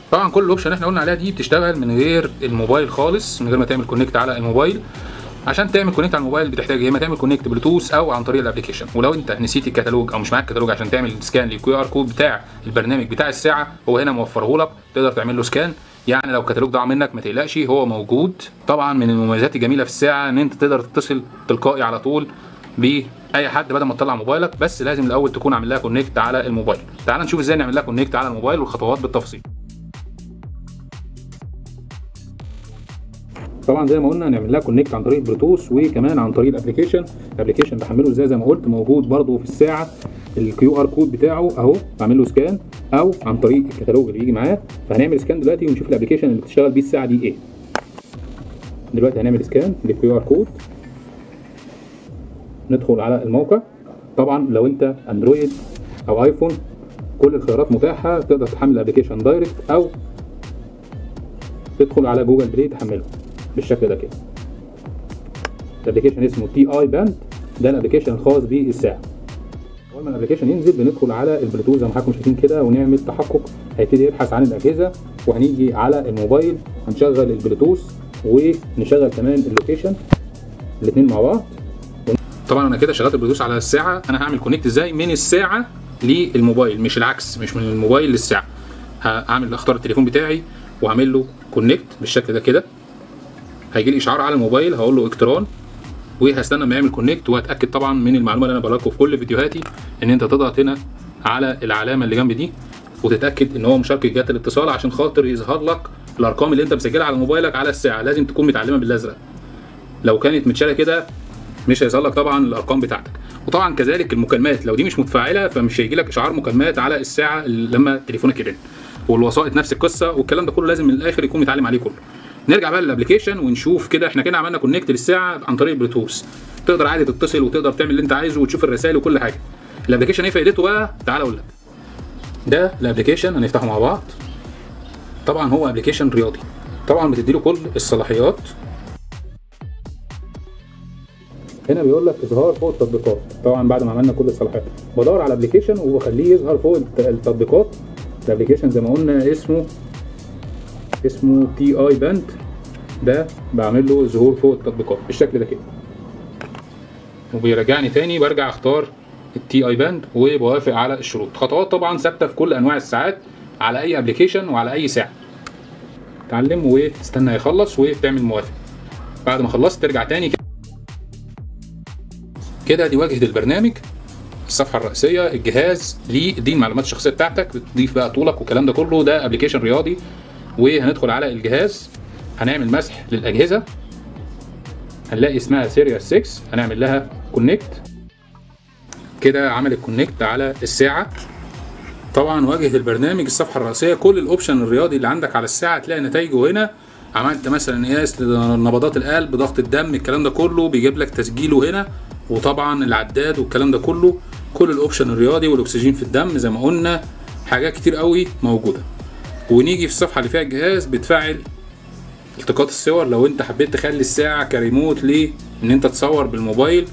طبعا كل الاوبشن اللي احنا قلنا عليها دي بتشتغل من غير الموبايل خالص من غير ما تعمل كونكت على الموبايل عشان تعمل كونكت على الموبايل بتحتاج يا اما تعمل كونكت بلوتوث او عن طريق الابلكيشن ولو انت نسيت الكتالوج او مش معاك الكتالوج عشان تعمل سكان للكيو ار كود بتاع البرنامج بتاع الساعه هو هنا موفره لك تقدر تعمل له سكان يعني لو الكتالوج ضاع منك ما تقلقش هو موجود طبعا من المميزات الجميله في الساعه ان انت تقدر تتصل تلقائي على طول باي حد بدل ما تطلع موبايلك بس لازم الاول تكون عامل لها كونكت على الموبايل تعال نشوف ازاي نعمل لها كونكت على الموبايل والخطوات بالتفصيل طبعا زي ما قلنا هنعمل لها كونكت عن طريق البلوتوث وكمان عن طريق الابلكيشن الابلكيشن بحمله ازاي زي ما قلت موجود برده في الساعه الكيو ار كود بتاعه اهو بعمل له سكان او عن طريق الكتالوج اللي بيجي معاه فهنعمل سكان دلوقتي ونشوف الابلكيشن اللي بتشتغل بيه الساعه دي ايه دلوقتي هنعمل سكان للكيو ار كود ندخل على الموقع طبعا لو انت اندرويد او ايفون كل الخيارات متاحه تقدر تحمل الابلكيشن دايركت او تدخل على جوجل بلاي تحمله بالشكل ده كده الابلكيشن اسمه تي اي باند ده الابلكيشن الخاص بالساعه اول ما الابلكيشن ينزل بندخل على البلوتوث زي ما حضراتكم شايفين كده ونعمل تحقق هيبتدي يبحث عن الاجهزه وهنيجي على الموبايل هنشغل البلوتوث ونشغل كمان اللوكيشن الاثنين مع بعض طبعا انا كده شغلت البلوتوث على الساعه انا هعمل كونكت ازاي من الساعه للموبايل مش العكس مش من الموبايل للساعه هعمل اختار التليفون بتاعي واعمل له كونكت بالشكل ده كده هيجي لي اشعار على الموبايل هقول له اكتران وهستنى ما يعمل كونكت وهتاكد طبعا من المعلومه اللي انا بقولها لكم في كل فيديوهاتي ان انت تضغط هنا على العلامه اللي جنب دي وتتاكد ان هو مشاركه جهات الاتصال عشان خاطر يظهر لك الارقام اللي انت مسجلها على موبايلك على الساعه لازم تكون متعلمه بالازرق لو كانت متشاله كده مش هيظهر لك طبعا الارقام بتاعتك وطبعا كذلك المكالمات لو دي مش متفعله فمش هيجي لك اشعار مكالمات على الساعه لما تليفونك يرن والوسائط نفس القصه والكلام ده كله لازم من الاخر يكون متعلم عليه كله نرجع بقى للابلكيشن ونشوف كده احنا كده عملنا كونكت للساعه عن طريق البلوتوث تقدر عادي تتصل وتقدر تعمل اللي انت عايزه وتشوف الرسائل وكل حاجه الابلكيشن ايه فائدته بقى تعال اقول لك ده الابلكيشن هنفتحه مع بعض طبعا هو ابلكيشن رياضي طبعا بتديله كل الصلاحيات هنا بيقول لك اظهار فوق التطبيقات طبعا بعد ما عملنا كل الصلاحيات بدور على الابلكيشن وبخليه يظهر فوق التطبيقات الابلكيشن زي ما قلنا اسمه اسمه تي اي باند ده بعمل له ظهور فوق التطبيقات بالشكل ده كده وبيرجعني تاني برجع اختار التي اي باند وبوافق على الشروط خطوات طبعا ثابته في كل انواع الساعات على اي ابلكيشن وعلى اي ساعه تعلم وتستنى يخلص وتعمل موافق بعد ما خلصت ترجع تاني كده كده دي واجهه البرنامج الصفحه الرئيسيه الجهاز ليه دي المعلومات الشخصيه بتاعتك بتضيف بقى طولك والكلام ده كله ده ابلكيشن رياضي وهندخل على الجهاز هنعمل مسح للاجهزه هنلاقي اسمها سيريس 6 هنعمل لها كونكت كده عملت كونكت على الساعه طبعا واجهه البرنامج الصفحه الرئيسيه كل الاوبشن الرياضي اللي عندك على الساعه تلاقي نتائجه هنا عملت مثلا قياس لنبضات القلب ضغط الدم الكلام ده كله بيجيب لك تسجيله هنا وطبعا العداد والكلام ده كله كل الاوبشن الرياضي والاكسجين في الدم زي ما قلنا حاجات كتير قوي موجوده ونيجي في الصفحه اللي فيها الجهاز بتفعل التقاط الصور لو انت حبيت تخلي الساعه كريموت ليه ان انت تصور بالموبايل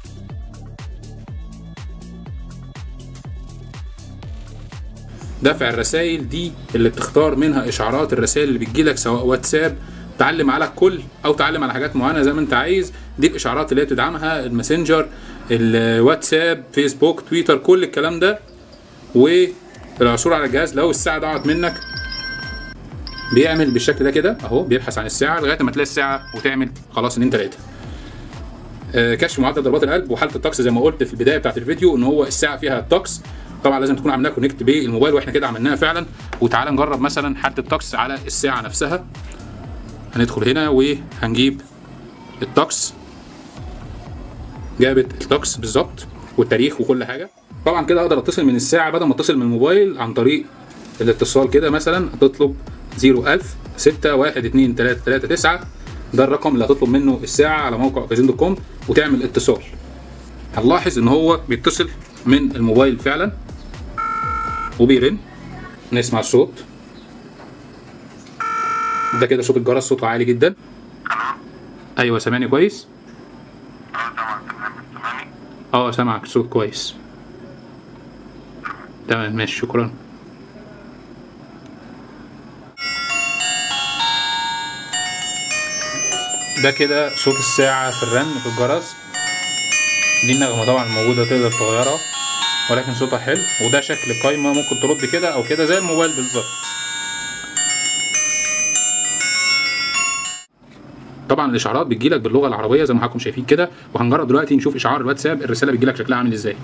دفع الرسائل دي اللي بتختار منها اشعارات الرسائل اللي بتجيلك سواء واتساب تعلم على الكل او تعلم على حاجات معينه زي ما انت عايز دي الاشعارات اللي هي بتدعمها الماسنجر الواتساب فيسبوك تويتر كل الكلام ده والعثور على الجهاز لو الساعه ضاعت منك بيعمل بالشكل ده كده اهو بيبحث عن الساعه لغايه ما تلاقي الساعه وتعمل خلاص ان انت لقيتها آه كشف معدل ضربات القلب وحاله الطقس زي ما قلت في البدايه بتاعت الفيديو ان هو الساعه فيها الطقس طبعا لازم تكون عاملاها كونكت بالموبايل واحنا كده عملناها فعلا وتعالى نجرب مثلا حاله الطقس على الساعه نفسها هندخل هنا وهنجيب الطقس جابت الطقس بالظبط والتاريخ وكل حاجه طبعا كده اقدر اتصل من الساعه بدل ما اتصل من الموبايل عن طريق الاتصال كده مثلا هتطلب 01000 6 1 2 3 3 9 ده الرقم اللي هتطلب منه الساعه على موقع اوكازين دوت كوم وتعمل اتصال هنلاحظ ان هو بيتصل من الموبايل فعلا وبيرن نسمع الصوت ده كده صوت الجرس صوته عالي جدا ايوه سامعني كويس اه طبعا تمام سامعني اه سامعك صوت كويس تمام ماشي شكرا ده كده صوت الساعة في الرن في الجرس دي النغمة طبعا موجودة تقدر تغيرها ولكن صوتها حلو وده شكل القايمة ممكن ترد كده أو كده زي الموبايل بالظبط طبعا الاشعارات بتجيلك باللغه العربيه زي ما حضراتكم شايفين كده وهنجرب دلوقتي نشوف اشعار الواتساب الرساله بتجيلك شكلها عامل ازاي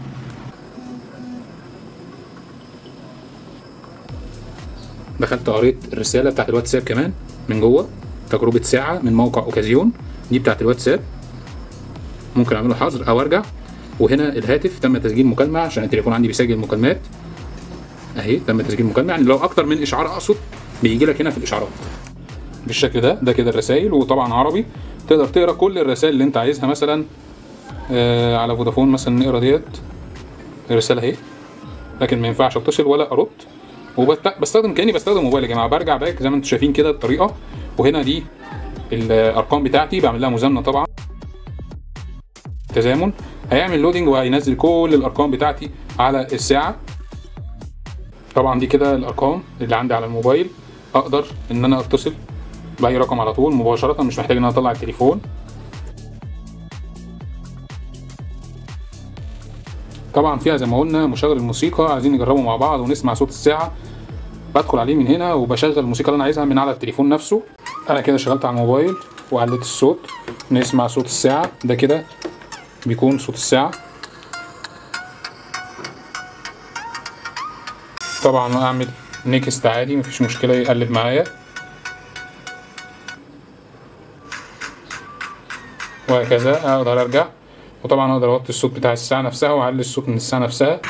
دخلت قريت الرساله بتاعت الواتساب كمان من جوه تجربه ساعه من موقع اوكازيون دي بتاعت الواتساب ممكن اعمله حظر او ارجع وهنا الهاتف تم تسجيل مكالمه عشان التليفون عندي بيسجل مكالمات اهي تم تسجيل مكالمه يعني لو اكتر من اشعار اقصد بيجي لك هنا في الاشعارات بالشكل ده ده كده الرسائل وطبعا عربي تقدر تقرا كل الرسائل اللي انت عايزها مثلا آه على فودافون مثلا نقرا ديت الرساله اهي لكن ما ينفعش اتصل ولا ارد وبستخدم كاني بستخدم موبايل يا جماعه برجع باك زي ما انتم شايفين كده الطريقه وهنا دي الارقام بتاعتي بعمل لها مزامنه طبعا تزامن هيعمل لودنج وهينزل كل الارقام بتاعتي على الساعه طبعا دي كده الارقام اللي عندي على الموبايل اقدر ان انا اتصل باي رقم على طول مباشره مش محتاج ان انا اطلع التليفون طبعا فيها زي ما قلنا مشغل الموسيقى عايزين نجربه مع بعض ونسمع صوت الساعه بدخل عليه من هنا وبشغل الموسيقى اللي انا عايزها من على التليفون نفسه انا كده شغلت على الموبايل وعليت الصوت نسمع صوت الساعه ده كده بيكون صوت الساعه طبعا اعمل نيكست عادي مفيش مشكله يقلب معايا وهكذا اقدر ارجع وطبعا اقدر اوطي الصوت بتاع الساعه نفسها واعلي الصوت من الساعه نفسها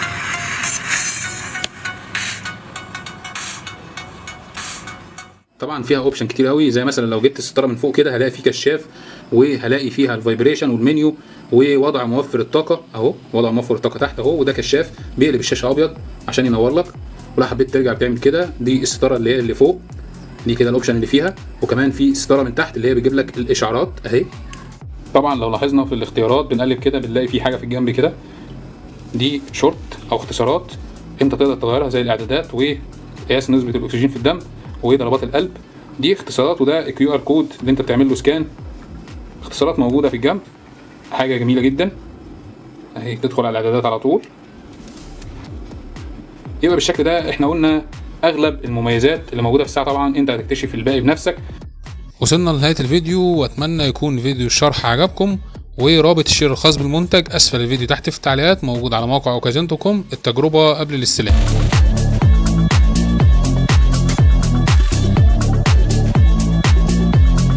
طبعا فيها اوبشن كتير قوي زي مثلا لو جبت الستاره من فوق كده هلاقي فيه كشاف وهلاقي فيها الفايبريشن والمنيو ووضع موفر الطاقه اهو وضع موفر الطاقه تحت اهو وده كشاف بيقلب الشاشه ابيض عشان ينور لك ولو حبيت ترجع تعمل كده دي الستاره اللي هي اللي فوق دي كده الاوبشن اللي فيها وكمان في ستاره من تحت اللي هي بيجيب لك الاشعارات اهي طبعا لو لاحظنا في الاختيارات بنقلب كده بنلاقي في حاجه في الجنب كده دي شورت او اختصارات انت تقدر تغيرها زي الاعدادات وقياس نسبه الاكسجين في الدم وضربات القلب دي اختصارات وده الكيو ار كود اللي انت بتعمل له سكان اختصارات موجوده في الجنب حاجه جميله جدا اهي تدخل على الاعدادات على طول يبقى بالشكل ده احنا قلنا اغلب المميزات اللي موجوده في الساعه طبعا انت هتكتشف الباقي بنفسك وصلنا لنهاية الفيديو واتمنى يكون فيديو الشرح عجبكم ورابط الشير الخاص بالمنتج اسفل الفيديو تحت في التعليقات موجود على موقع اوكازيون دوت كوم التجربة قبل الاستلام